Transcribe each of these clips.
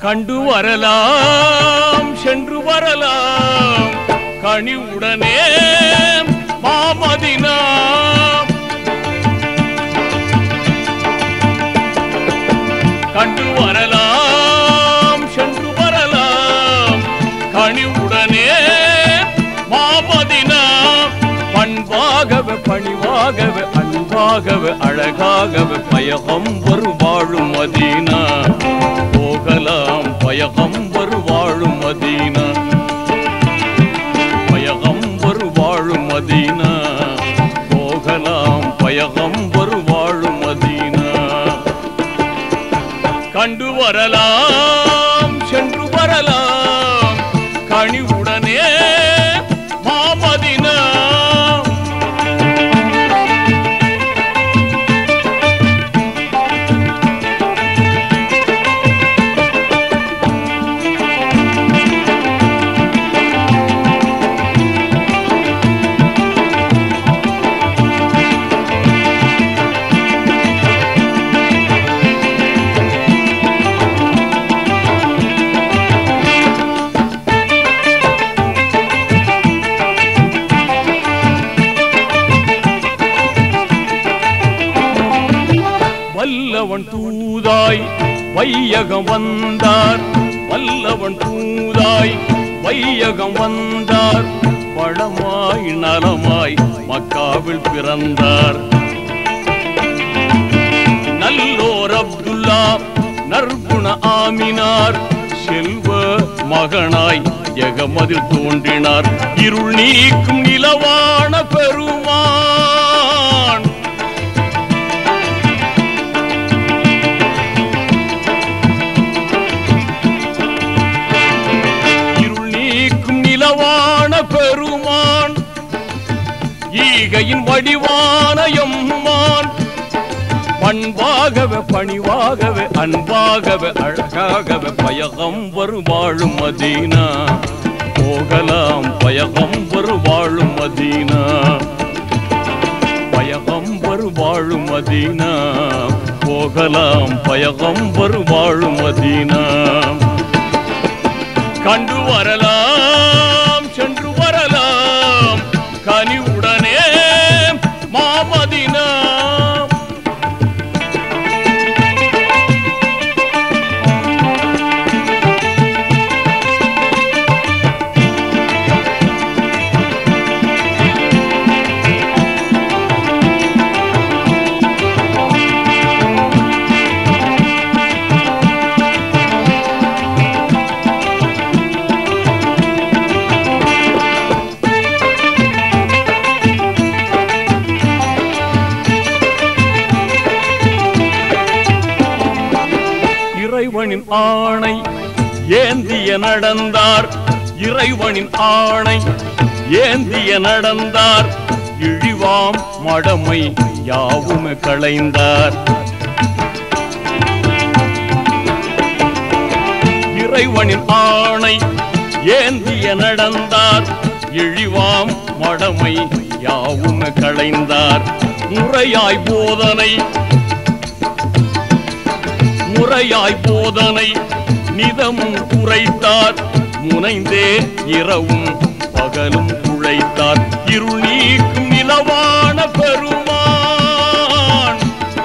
கண்டு வரலாம் சென்று வரலாம் கனிவுடனே மாமதினா கண்டு வரலாம் சென்று வரலாம் கனிவுடனே மாமதினா பண்பாகவே பணிவாகவே அன்பாகவே அழகாகவே பயகம் ஒரு வாழும் மதீனா போகலாம் பயகம் ஒரு வாழும் மதீனா பயகம் ஒரு வாழும் மதீனா போகலாம் பயகம் ஒரு வாழும் மதீனா கண்டு வரலாம் சென்று வரலாம் கனிவுடனே மாமதினா வல்லவன் தூதாய் வையகம் வந்தார் வல்லவன் தூதாய் வையகம் வந்தார் பழமாய் நலமாய் மக்காவில் பிறந்தார் நல்லோர் அப்துல்லா நற்குண ஆமினார் செல்வ மகனாய் எகமதில் தோன்றினார் இருள் நீக்கும் நிலவான பெருமான் இருள் நீக்கும் நிலவான பெருமான் ஈகையின் வடிவான எம்மான் பண்பாகவே பணிவாகவே அன்பாகவே அழகாகவே பயகம் வரு வாழும் மதீனா போகலாம் பயகம் வரு வாழும் மதீனா பயகம் வரு வாழும் மதீனா போகலாம் பயகம் வரு வாழும் மதீனா கண்டு வரலாம் சென்று வரலாம் கனிவுடனே மாமதினா இறைவனின் ஆணை ஏந்திய நடந்தார் இறைவனின் ஆணை ஏந்திய நடந்தார் இழிவாம் மடமை யாவுமே களைந்தார் இறைவனின் ஆணை ஏந்திய நடந்தார் இழிவாம் மடமை யாவுமே களைந்தார் முறையாய் போதனை முறையாய் போதனை நிதமும் உரைத்தார் முனைந்தே இரவும் பகலும் உழைத்தார் இருள் நீக்கும் நிலவான பெருமான்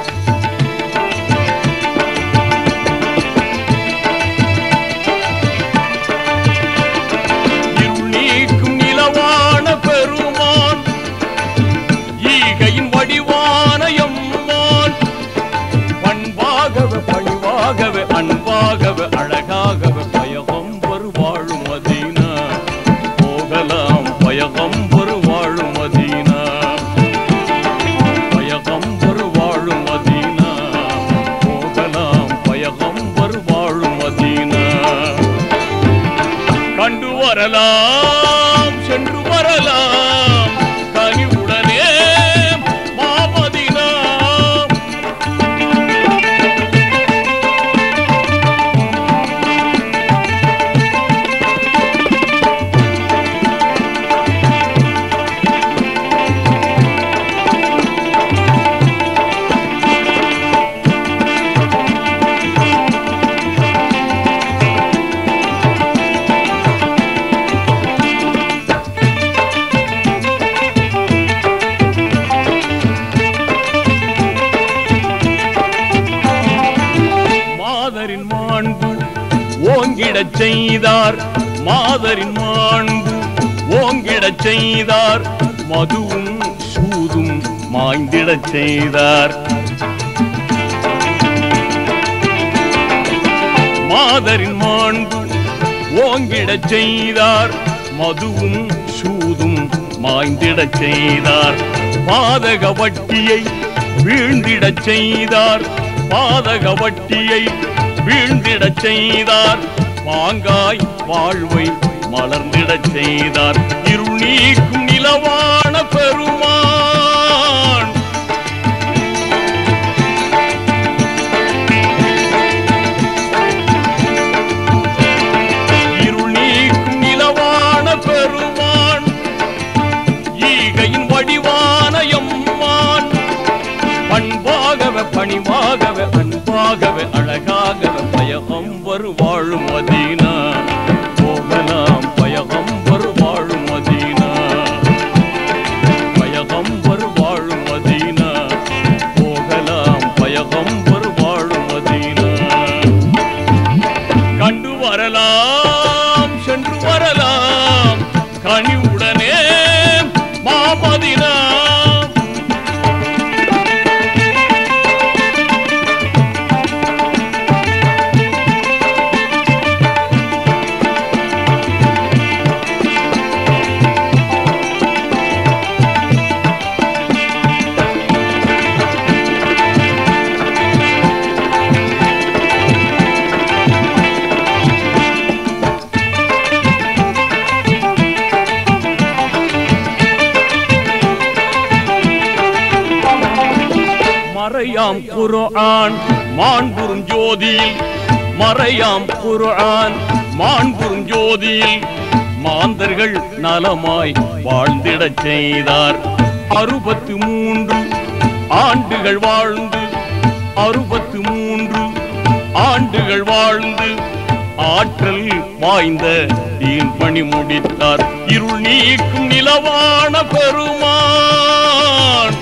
இருள் நீக்கும் நிலவான பெருமான் ஈகையின் வடிவான எம்மான் பண்பாகவே பணிவாகவே அன்பாகவே அழகாகவே பயகம் ஒரு வாழும் மதீனா போகலாம் பயகம் ஒரு வாழும் மதீனா பயகம் ஒரு வாழும் மதீனா போகலாம் பயகம் ஒரு வாழும் மதீனா கண்டு வரலாம் சென்று வரலாம் கனிவுடனே மாமதினா ஓங்கிடச் செய்தார் மாதரின் மாண்பு ஓங்கிடச் செய்தார் மதுவும் சூதும் மாய்ந்திடச் செய்தார் மாதரின் மாண்பு ஓங்கிடச் செய்தார் மதுவும் சூதும் மாய்ந்திடச் செய்தார் பாதக வட்டியை வீழ்ந்திடச் செய்தார் பாதக வட்டியை வீழ்ந்திடச் செய்தார் பாங்காய் வாழ்வை மலர்ந்திடச் செய்தார் இருள் நீக்கும் நிலவான பெருமான் இருள் நீக்கும் நிலவான பெருமான் ஈகையின் வடிவான எம்மான் பண்பாகவே பணிவாகவே அன்பாகவே அழகாகவே பயகம் வரு வாழும் மதீனா போகலாம் பயகம் வரு வாழும் மதீனா பயகம் வரு வாழும் மதீனா போகலாம் பயகம் வரு வாழும் மதீனா கண்டு வரலாம் சென்று வரலாம் கனிவுடனே மாமதினா மறையாம் குர்ஆன் மாண்புறும் ஜோதியில் மறையாம் குர்ஆன் மாண்புறும் ஜோதியில் மாந்தர்கள் நலமாய் வாழ்ந்திடச் செய்தார் அறுபத்து மூன்று ஆண்டுகள் வாழ்ந்து அறுபத்து மூன்று ஆண்டுகள் வாழ்ந்து ஆற்றல் வாய்ந்த தீன் பணி முடித்தார் இருள் நீக்கும் நிலவான பெருமான்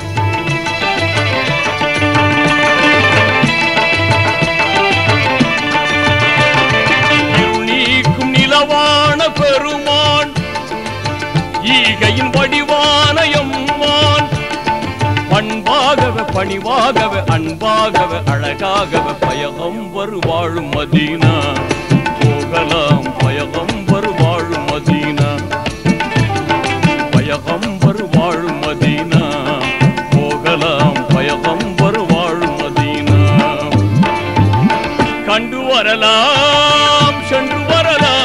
இருள் நீக்கும் நிலவான பெருமான் ஈகையின் வடிவான எம்மான் பண்பாகவே பணிவாகவே அன்பாகவே அழகாகவே பயகம் வரு வாழும் மதீனா போகலாம் பயகம் வரு வாழும் மதீனா பயகம் வரு வாழும் மதீனா போகலாம் பயகம் வரு வாழும் மதீனா கண்டு வரலாம் சென்று வரலாம்